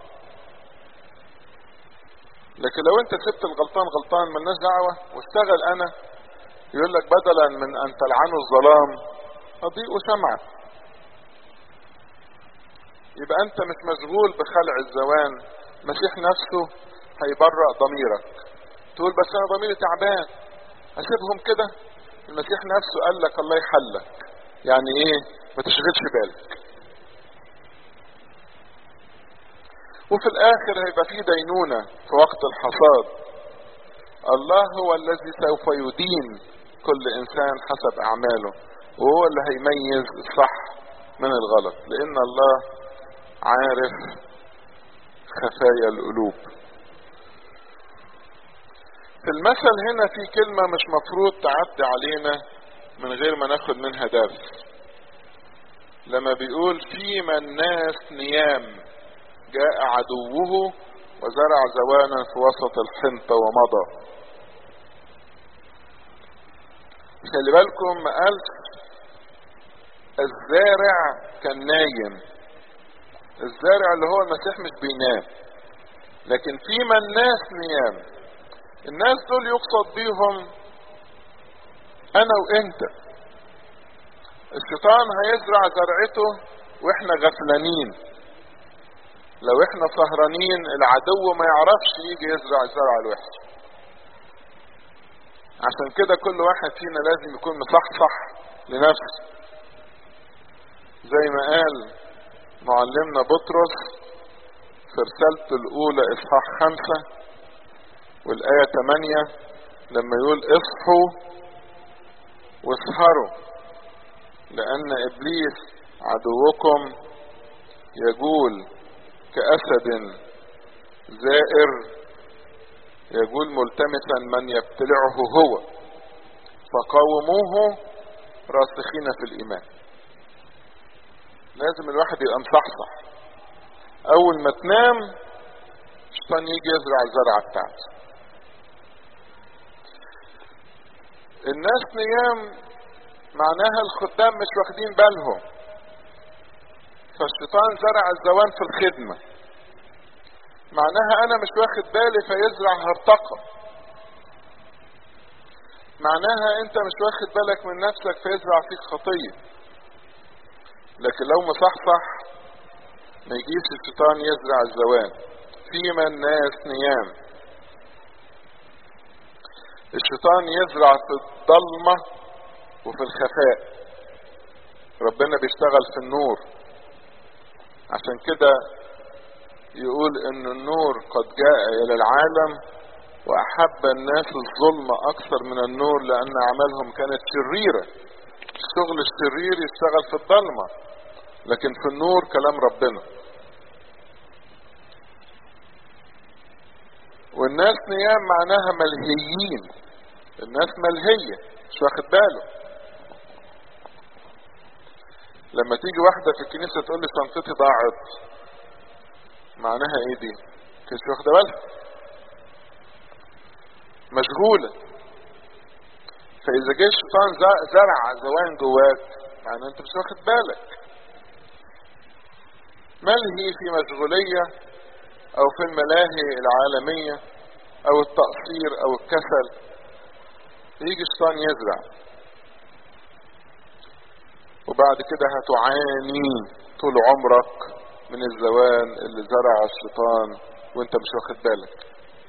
لكن لو انت سبت الغلطان غلطان ملناش دعوة واشتغل انا يقول لك بدلا من ان تلعنوا الظلام اضيئوا سمعه يبقى انت مش مشغول بخلع الزوان مسيح نفسه هيبرأ ضميرك تقول بس انا ضميري تعبان اسيبهم كده المسيح نفسه قال لك الله يحلك يعني ايه ما تشغلش بالك وفي الاخر هيبقى في دينونة في وقت الحصاد الله هو الذي سوف يدين كل انسان حسب اعماله وهو اللي هيميز الصح من الغلط لان الله عارف خفايا القلوب في المثل هنا في كلمة مش مفروض تعدي علينا من غير ما ناخد منها درس لما بيقول فيما الناس نيام جاء عدوه وزرع زوانا في وسط الحنطة ومضى خلي بالكم ما قالش الزارع كان نايم الزارع اللي هو المسيح مش بينام لكن فيما الناس نيام الناس دول يقصد بيهم انا وانت الشيطان هيزرع زرعته واحنا غفلانين لو احنا سهرانين العدو ما يعرفش يجي يزرع الزرع الوحش عشان كده كل واحد فينا لازم يكون مصحصح لنفسه زي ما قال معلمنا بطرس في رسالته الأولى إصحاح خمسة والآية تمانية لما يقول اصحوا واسهروا لأن إبليس عدوكم يجول كأسد زائر يقول ملتمسا من يبتلعه هو فقاوموه راسخين في الإيمان لازم الواحد يبقى مصحصح أول ما تنام الشيطان يجي يزرع الزرعة بتاعته الناس نيام معناها الخدام مش واخدين بالهم فالشيطان زرع الزوان في الخدمة معناها انا مش واخد بالي فيزرع هرطقة معناها انت مش واخد بالك من نفسك فيزرع فيك خطية لكن لو مصحصح ما يجيش الشيطان يزرع الزوان فيما الناس نيام الشيطان يزرع في الضلمة وفي الخفاء ربنا بيشتغل في النور عشان كده يقول ان النور قد جاء الى العالم واحب الناس الظلم اكثر من النور لان اعمالهم كانت شريرة الشغل الشرير يشتغل في الضلمة لكن في النور كلام ربنا والناس نيام معناها ملهيين الناس ملهية مش واخد باله لما تيجي واحدة في الكنيسة تقول لي شنطتي ضاعت معناها ايه دي مش واخدة بالها مشغولة فاذا جه الشيطان زرع زوان جواك معناه انت مش واخد بالك ملهي في مشغولية او في الملاهي العالمية او التقصير او الكسل يجي الشيطان يزرع وبعد كده هتعاني طول عمرك من الزوان اللي زرع الشيطان وانت مش واخد بالك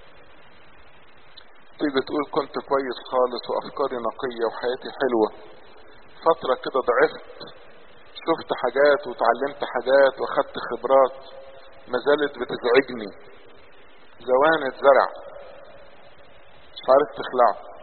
تيجي تقول كنت كويس خالص وافكاري نقية وحياتي حلوة فترة كده ضعفت شفت حاجات وتعلمت حاجات واخدت خبرات ما زالت بتزعجني زوان اتزرع مش عارف تخلعه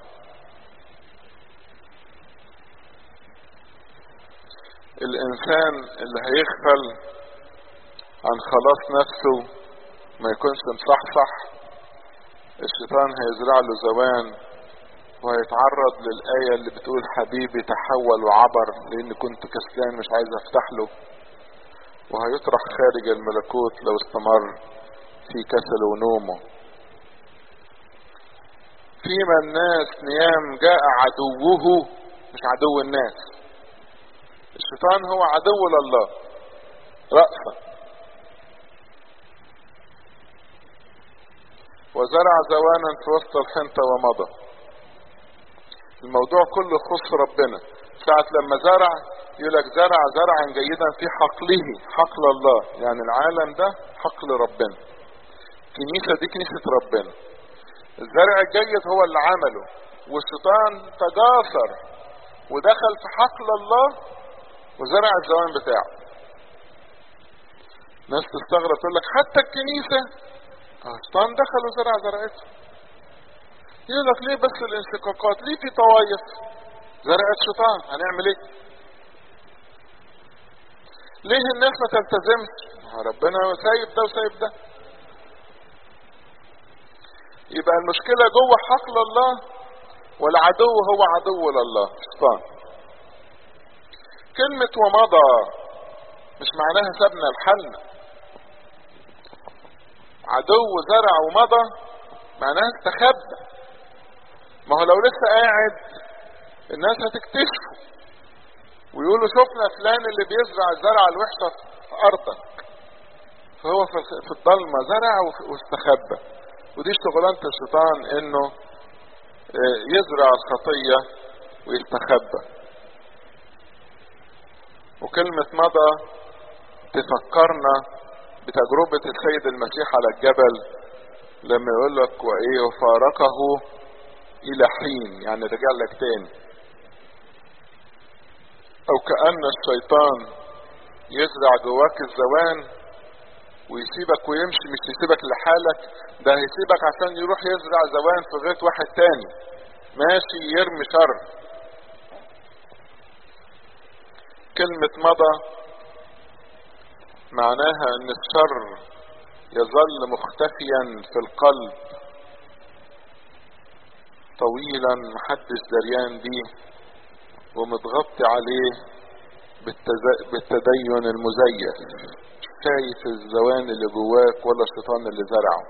الانسان اللي هيغفل عن خلاص نفسه ما يكونش مصحصح الشيطان هيزرع له زوان وهيتعرض للآية اللي بتقول حبيبي تحول وعبر لأني كنت كسلان مش عايز أفتح له وهيطرح خارج الملكوت لو استمر في كسل ونومه فيما الناس نيام جاء عدوه مش عدو الناس الشيطان هو عدو لله رأسا وزرع زوانا في وسط الحنطة ومضى الموضوع كله يخص ربنا ساعة لما زرع يقول لك زرع زرعا جيدا في حقله حقل الله يعني العالم ده حقل ربنا كنيسة دي كنيسة ربنا الزرع الجيد هو اللي عمله والشيطان تجاسر ودخل في حقل الله وزرع الزوان بتاعه ناس تستغرب تقول لك حتى الكنيسة الشيطان دخل وزرع زرعته يقول لك ليه بس الانشقاقات ليه في طوايف زرعت شيطان هنعمل ايه ليه الناس ما تلتزمش ربنا سايب ده وسايب ده يبقى المشكلة جوه حقل الله والعدو هو عدو لله الشيطان كلمة ومضى مش معناها سابنا الحل عدو زرع ومضى معناها استخبى ما هو لو لسه قاعد الناس هتكتشفه ويقولوا شفنا فلان اللي بيزرع الزرعة الوحشة في أرضك فهو في الضلمة زرع واستخبى ودي شغلانة الشيطان انه يزرع الخطية ويستخبى وكلمة مضى تفكرنا بتجربة السيد المسيح على الجبل لما يقول لك وايه وفارقه الى حين يعني رجع لك تاني او كأن الشيطان يزرع جواك الزوان ويسيبك ويمشي مش يسيبك لحالك ده هيسيبك عشان يروح يزرع زوان في غيط واحد تاني ماشي يرمي شر كلمة مضى معناها ان الشر يظل مختفيا في القلب طويلا محدش دريان بيه ومتغطي عليه بالتدين المزيف شايف الزوان اللي جواك ولا الشيطان اللي زرعه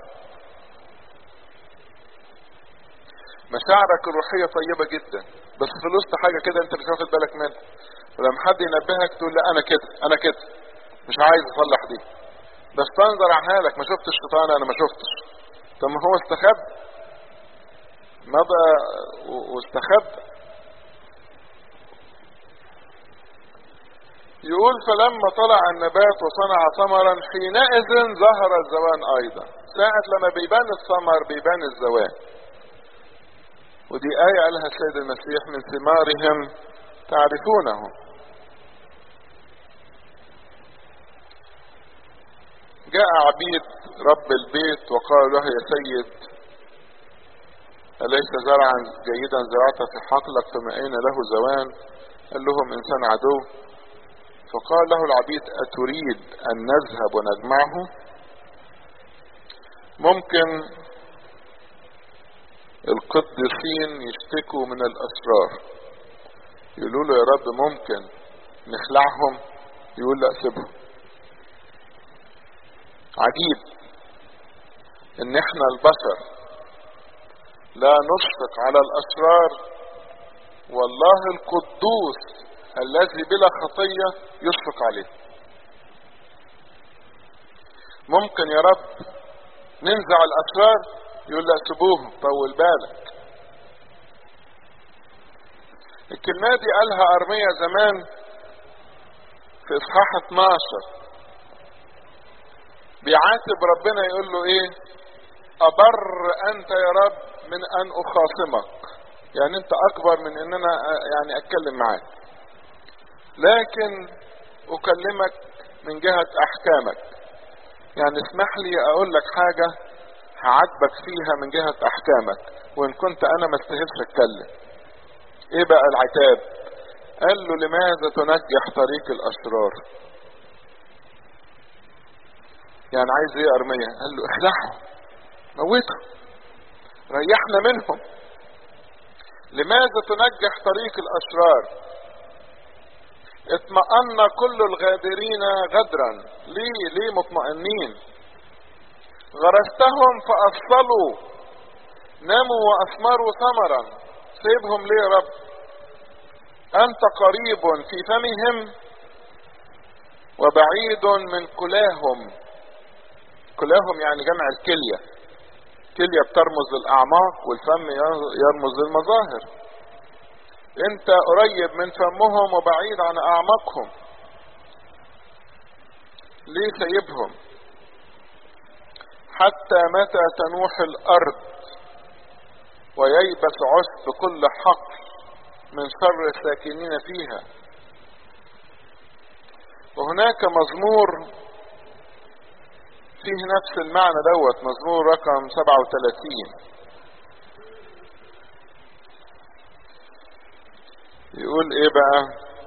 مشاعرك الروحية طيبة جدا بس في وسط حاجة كده انت مش واخد بالك منها ولما حد ينبهك تقول لا انا كده انا كده مش عايز اصلح دي ده الشيطان زرعها لك ما شفتش الشيطان انا ما شفتش طب ما هو استخب مضى واستخب يقول فلما طلع النبات وصنع ثمرا حينئذ ظهر الزوان ايضا ساعة لما بيبان الثمر بيبان الزوان ودي آية قالها السيد المسيح من ثمارهم تعرفونه جاء عبيد رب البيت وقال له يا سيد أليس زرعا جيدا زرعت في حقلك فما أين له زوان قال لهم إنسان عدو فقال له العبيد أتريد أن نذهب ونجمعه ممكن القديسين يشتكوا من الأسرار يقولوا له يا رب ممكن نخلعهم يقول لا سيبهم عجيب ان احنا البشر لا نشفق على الاشرار والله القدوس الذي بلا خطية يشفق عليه ممكن يا رب ننزع الاشرار يقول لا سيبوهم طول بالك الكلمة دي قالها ارمية زمان في اصحاح 12 بيعاتب ربنا يقول له ايه ابر انت يا رب من ان اخاصمك يعني انت اكبر من ان انا يعني اتكلم معاك لكن اكلمك من جهة احكامك يعني اسمح لي اقول لك حاجة هعاتبك فيها من جهة احكامك وان كنت انا ما استاهلش اتكلم ايه بقى العتاب قال له لماذا تنجح طريق الاشرار يعني عايز ايه ارمية قال له اخلعهم موتهم ريحنا منهم لماذا تنجح طريق الاشرار اطمأن كل الغادرين غدرا ليه ليه مطمئنين غرستهم فأفصلوا نموا وأثمروا ثمرا سيبهم ليه يا رب أنت قريب في فمهم وبعيد من كلاهم كلاهم يعني جمع الكلية الكلية بترمز للأعماق والفم يرمز للمظاهر انت قريب من فمهم وبعيد عن أعماقهم ليه سايبهم حتى متى تنوح الأرض وييبس عشب كل حقل من شر الساكنين فيها وهناك مزمور فيه نفس المعنى دوت مزمور رقم 37 يقول ايه بقى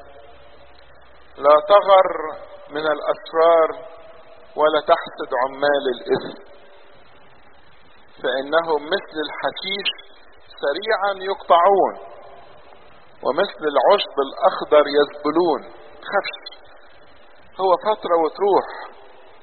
لا تغر من الاسرار ولا تحسد عمال الاثم فانهم مثل الحشيش سريعا يقطعون ومثل العشب الاخضر يذبلون تخافش هو فترة وتروح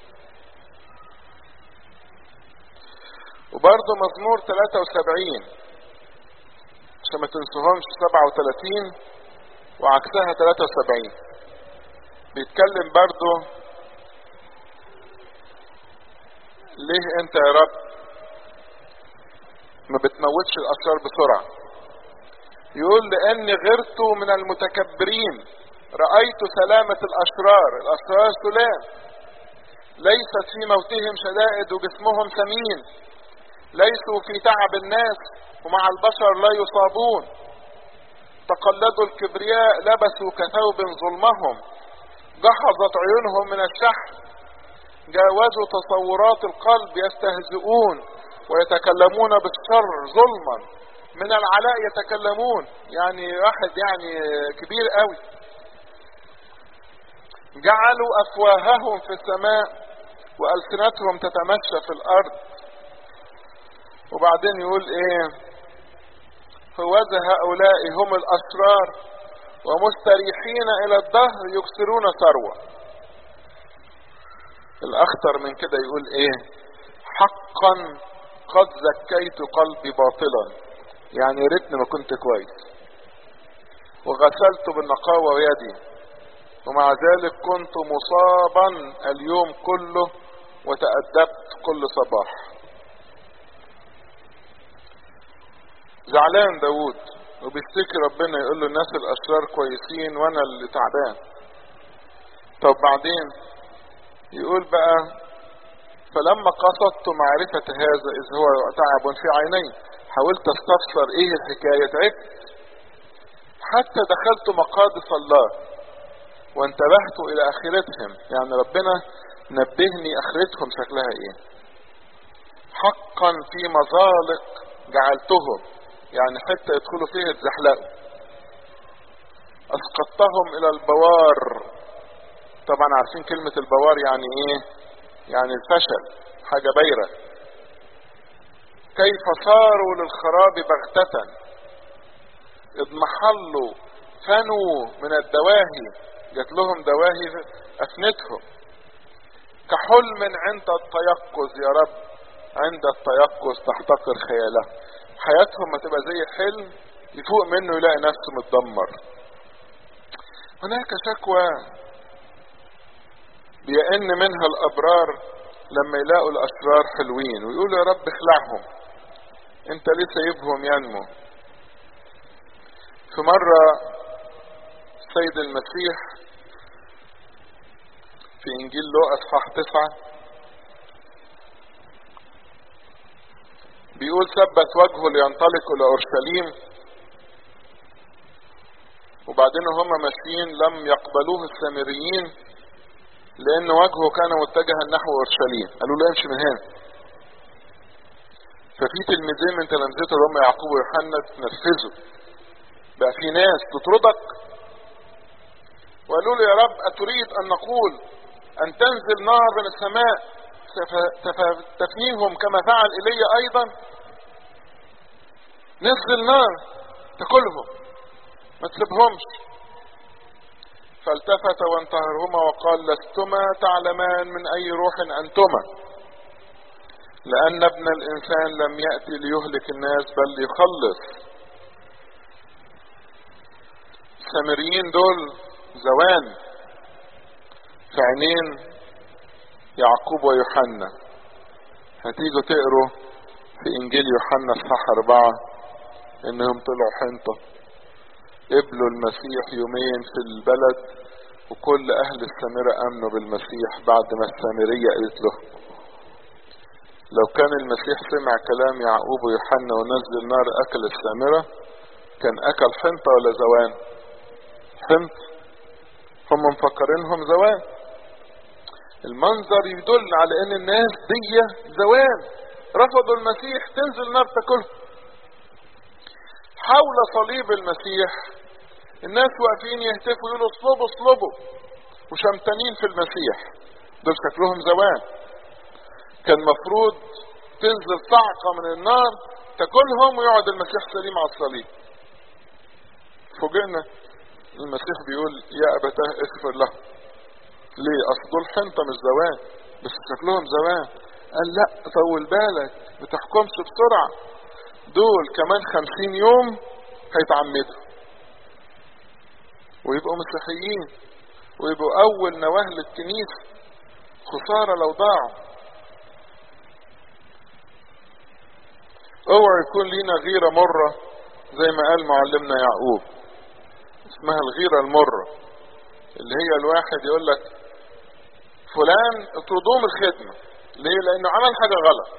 وبرضه مزمور 73 عشان ما تنسوهمش 37 وعكسها 73 بيتكلم برضه ليه انت يا رب ما بتموتش الاشرار بسرعة يقول لاني غرت من المتكبرين رأيت سلامة الاشرار الاشرار سلام ليست في موتهم شدائد وجسمهم سمين ليسوا في تعب الناس ومع البشر لا يصابون تقلدوا الكبرياء لبسوا كثوب ظلمهم جحظت عيونهم من الشحن جاوزوا تصورات القلب يستهزئون ويتكلمون بالشر ظلما من العلاء يتكلمون يعني واحد يعني كبير قوي جعلوا افواههم في السماء والسنتهم تتمشى في الارض وبعدين يقول ايه فوذا هؤلاء هم الاسرار ومستريحين الى الدهر يكسرون ثروة الاخطر من كده يقول ايه حقا قد زكيت قلبي باطلا يعني ريتني ما كنت كويس وغسلت بالنقاوة يدي ومع ذلك كنت مصابا اليوم كله وتأدبت كل صباح زعلان داود وبيشتكي ربنا يقول له الناس الاشرار كويسين وانا اللي تعبان طب بعدين يقول بقى فلما قصدت معرفة هذا اذ هو تعب في عيني حاولت استفسر ايه الحكاية تعبت حتى دخلت مقادس الله وانتبهت الى اخرتهم يعني ربنا نبهني اخرتهم شكلها ايه حقا في مزالق جعلتهم يعني حتة يدخلوا فيها يتزحلقوا اسقطتهم الى البوار طبعا عارفين كلمة البوار يعني ايه يعني الفشل حاجة بايرة كيف صاروا للخراب بغتة اضمحلوا فنوا من الدواهي جات لهم دواهي افنتهم كحلم عند التيقظ يا رب عند التيقظ تحتقر خياله حياتهم ما تبقى زي حلم يفوق منه يلاقي نفسه متدمر هناك شكوى بيئن منها الابرار لما يلاقوا الاشرار حلوين ويقولوا يا رب اخلعهم انت ليه سايبهم ينمو في مرة السيد المسيح في انجيل لوقا اصحاح تسعة بيقول ثبت وجهه لينطلق الى اورشليم وبعدين هم ماشيين لم يقبلوه السامريين لان وجهه كان متجها نحو اورشليم قالوا له امشي من هنا ففي تلميذين من تلامذته اللي هم يعقوب ويوحنا تنرفزوا بقى في ناس تطردك وقالوا له يا رب اتريد ان نقول ان تنزل نار من السماء تفنيهم كما فعل ايليا ايضا نزل نار تاكلهم ما تسيبهمش فالتفت وانتهرهما وقال لستما تعلمان من اي روح انتما لان ابن الانسان لم ياتي ليهلك الناس بل ليخلص السامريين دول زوان في عينين يعقوب ويوحنا هتيجوا تقروا في انجيل يوحنا اصحاح اربعة انهم طلعوا حنطة قبلوا المسيح يومين في البلد وكل اهل السامرة امنوا بالمسيح بعد ما السامرية قالت له لو كان المسيح سمع كلام يعقوب ويوحنا ونزل نار اكل السامرة كان اكل حنطة ولا زوان حنط هم مفكرينهم زوان المنظر يدل على ان الناس دي زوان رفضوا المسيح تنزل نار تاكلهم حول صليب المسيح الناس واقفين يهتفوا يقولوا اصلبوا اصلبوا وشمتانين في المسيح دول شكلهم زوان كان مفروض تنزل صعقة من النار تاكلهم ويقعد المسيح سليم على الصليب فوجئنا المسيح بيقول يا ابتاه اغفر له ليه اصل دول حنطة مش زوان بس شكلهم زوان قال لا طول بالك بتحكمش بسرعة دول كمان خمسين يوم هيتعمدوا ويبقوا مسيحيين ويبقوا اول نواه للكنيسة خسارة لو ضاعوا اوعى يكون لينا غيرة مرة زي ما قال معلمنا يعقوب اسمها الغيرة المرة اللي هي الواحد يقول لك فلان اطردوه من الخدمة ليه لانه عمل حاجة غلط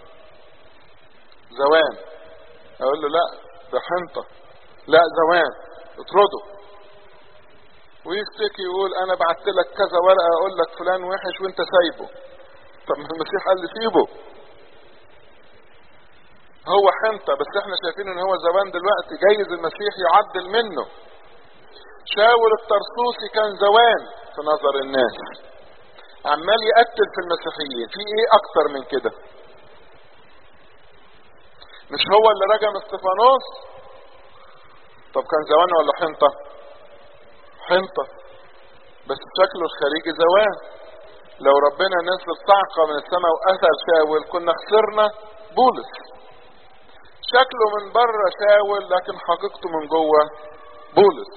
زوان اقول له لا ده حنطة لا زوان اطرده ويشتكي يقول انا بعت لك كذا ورقة اقول لك فلان وحش وانت سايبه طب ما المسيح قال لي سيبه هو حنطة بس احنا شايفين ان هو زمان دلوقتي جايز المسيح يعدل منه شاول الطرسوسي كان زوان في نظر الناس عمال يقتل في المسيحيين في ايه اكتر من كده مش هو اللي رجم استفانوس طب كان زوان ولا حنطة حنطة بس شكله الخارجي زوان لو ربنا نزل صعقة من السماء وقتل شاول كنا خسرنا بولس شكله من بره شاول لكن حقيقته من جوه بولس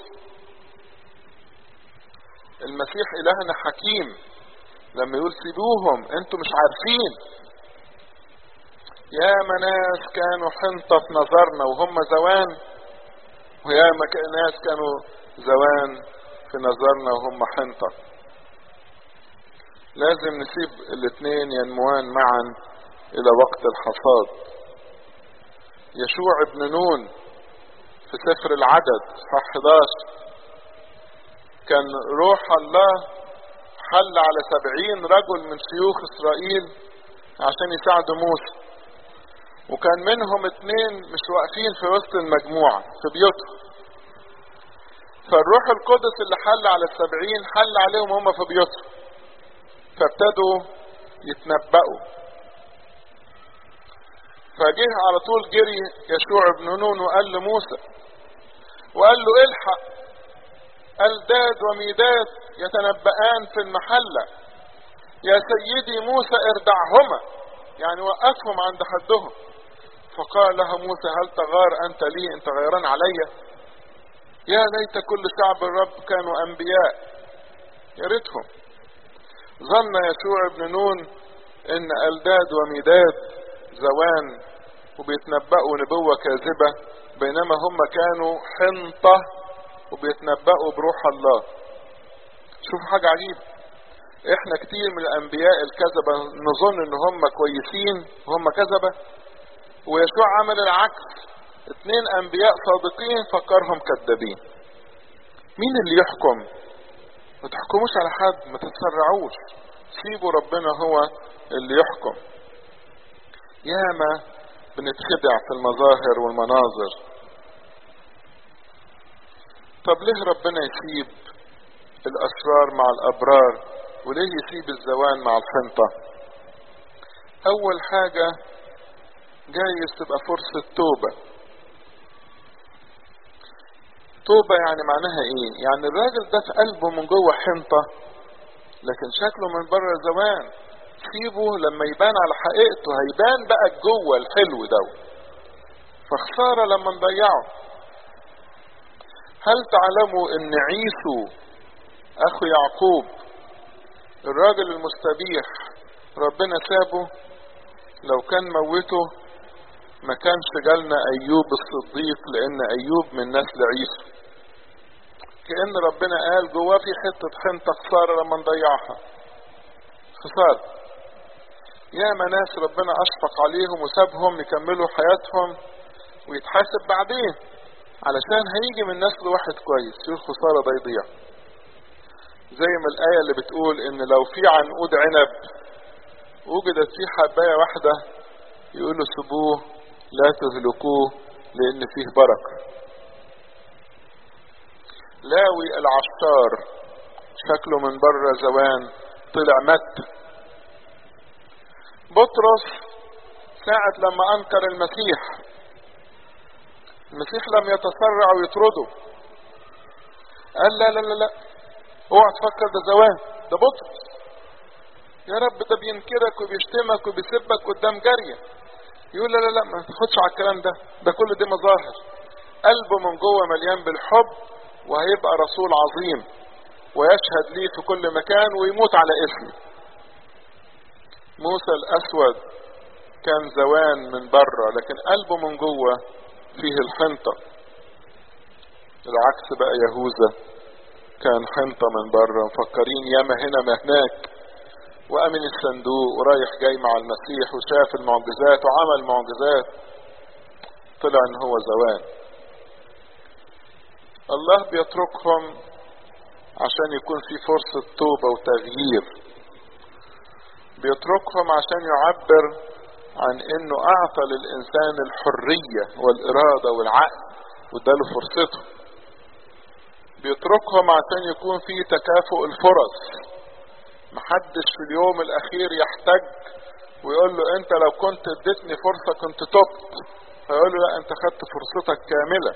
المسيح الهنا حكيم لما يقول سيبوهم انتوا مش عارفين يا ناس كانوا حنطة في نظرنا وهم زوان ويا ناس كانوا زوان في نظرنا وهم حنطة لازم نسيب الاثنين ينموان معا الى وقت الحصاد يشوع ابن نون في سفر العدد صح 11 كان روح الله حل على سبعين رجل من شيوخ اسرائيل عشان يساعدوا موسى وكان منهم اتنين مش واقفين في وسط المجموعة في بيوتهم فالروح القدس اللي حل على السبعين حل عليهم هم في بيوتهم فابتدوا يتنبأوا فجه على طول جري يشوع بن نون وقال لموسى وقال له الحق الداد وميداد يتنبأان في المحلة يا سيدي موسى اردعهما يعني وقفهم عند حدهم فقال لها موسى هل تغار انت لي انت غيران عليا يا ليت كل شعب الرب كانوا انبياء يا ريتهم ظن يشوع بن نون ان الداد وميداد زوان وبيتنبأوا نبوة كاذبة بينما هم كانوا حنطة وبيتنبأوا بروح الله شوفوا حاجة عجيبة احنا كتير من الانبياء الكذبة نظن ان هم كويسين وهم كذبة ويشوع عمل العكس اتنين انبياء صادقين فكرهم كذابين مين اللي يحكم ما تحكموش على حد ما تتسرعوش سيبوا ربنا هو اللي يحكم ياما بنتخدع في المظاهر والمناظر طب ليه ربنا يسيب الاشرار مع الابرار وليه يسيب الزوان مع الحنطة اول حاجة جايز تبقى فرصة توبة توبة يعني معناها ايه يعني الراجل ده في قلبه من جوه حنطة لكن شكله من بره زوان سيبه لما يبان على حقيقته هيبان بقى جوه الحلو ده فخسارة لما نضيعه هل تعلموا ان عيسو اخو يعقوب الراجل المستبيح ربنا سابه لو كان موته ما كانش جالنا ايوب الصديق لان ايوب من نسل عيسو كأن ربنا قال جواه في حتة حنطة خسارة لما نضيعها خسارة ياما ناس ربنا اشفق عليهم وسابهم يكملوا حياتهم ويتحاسب بعدين علشان هيجي من نسل واحد كويس في الخسارة ده يضيع زي ما الآية اللي بتقول إن لو في عنقود عنب وجدت فيه حباية واحدة يقولوا سيبوه لا تهلكوه لأن فيه بركة لاوي العشار شكله من بره زوان طلع مت بطرس ساعة لما أنكر المسيح المسيح لم يتسرع ويطرده قال لا لا لا لا اوعى تفكر ده زوان ده بطرس يا رب ده بينكرك وبيشتمك وبيسبك قدام جارية يقول لا لا لا ما تاخدش على الكلام ده ده كل دي مظاهر قلبه من جوه مليان بالحب وهيبقى رسول عظيم ويشهد ليه في كل مكان ويموت على اسمه موسى الاسود كان زوان من بره لكن قلبه من جوه فيه الحنطة العكس بقى يهوذا كان حنطة من بره مفكرين ياما هنا ما هناك وأمن الصندوق ورايح جاي مع المسيح وشاف المعجزات وعمل معجزات طلع ان هو زوان الله بيتركهم عشان يكون في فرصة توبة وتغيير بيتركهم عشان يعبر عن انه اعطى للانسان الحرية والارادة والعقل واداله فرصته بيتركهم عشان يكون في تكافؤ الفرص محدش في اليوم الاخير يحتاج ويقول له انت لو كنت اديتني فرصة كنت تبت فيقول له لا انت خدت فرصتك كاملة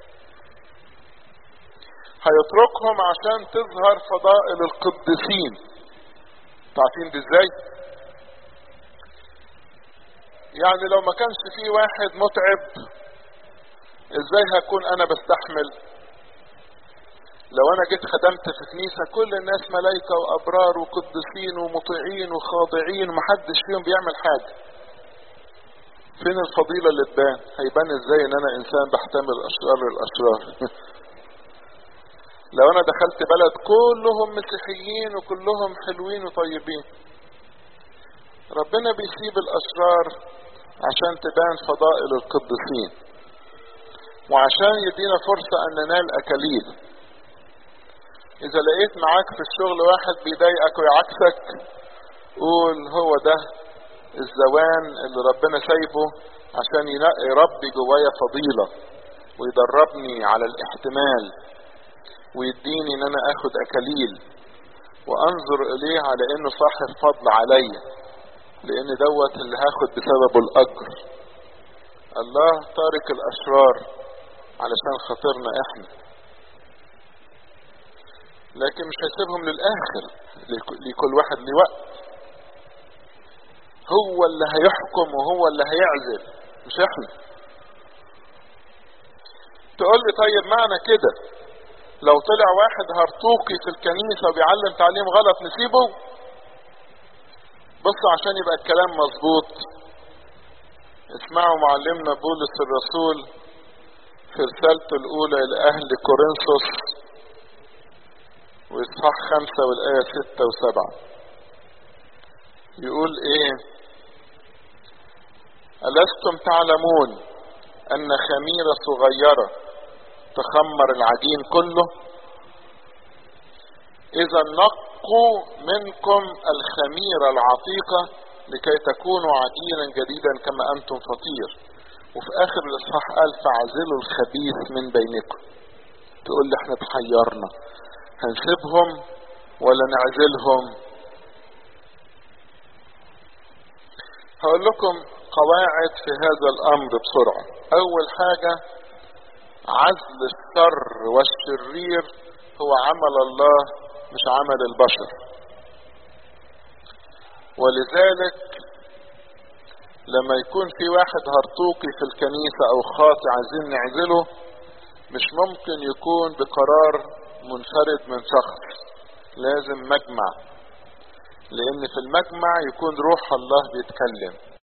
هيتركهم عشان تظهر فضائل القديسين تعرفين دي ازاي يعني لو ما كانش في واحد متعب ازاي هكون انا بستحمل لو انا جيت خدمت في كنيسة كل الناس ملايكة وابرار وقديسين ومطيعين وخاضعين ومحدش فيهم بيعمل حاجة فين الفضيلة اللي تبان هيبان ازاي ان انا انسان بحتمل اشرار الاشرار لو انا دخلت بلد كلهم مسيحيين وكلهم حلوين وطيبين ربنا بيسيب الاشرار عشان تبان فضائل القديسين وعشان يدينا فرصة ان ننال اكاليل اذا لقيت معاك في الشغل واحد بيضايقك ويعكسك قول هو ده الزوان اللي ربنا سايبه عشان يربي جوايا فضيلة ويدربني على الاحتمال ويديني ان انا اخد اكاليل وانظر اليه على انه صاحب فضل عليا لان دوت اللي هاخد بسببه الاجر الله تارك الاشرار علشان خاطرنا احنا لكن مش هيسيبهم للاخر لكل واحد ليه وقت هو اللي هيحكم وهو اللي هيعزل مش احنا تقول لي طيب معنى كده لو طلع واحد هرطوقي في الكنيسة وبيعلم تعليم غلط نسيبه بص عشان يبقى الكلام مظبوط اسمعوا معلمنا بولس الرسول في رسالته الأولى لأهل كورنثوس وإصحاح خمسة والآية ستة وسبعة يقول إيه ألستم تعلمون أن خميرة صغيرة تخمر العجين كله إذا نقوا منكم الخميرة العتيقة لكي تكونوا عجينا جديدا كما أنتم فطير وفي آخر الإصحاح قال فاعزلوا الخبيث من بينكم تقول لي احنا تحيرنا هنسيبهم ولا نعزلهم هقول لكم قواعد في هذا الامر بسرعة اول حاجة عزل الشر والشرير هو عمل الله مش عمل البشر ولذلك لما يكون في واحد هرطوقي في الكنيسة او خاطي عايزين نعزله مش ممكن يكون بقرار منفرد من شخص لازم مجمع لان في المجمع يكون روح الله بيتكلم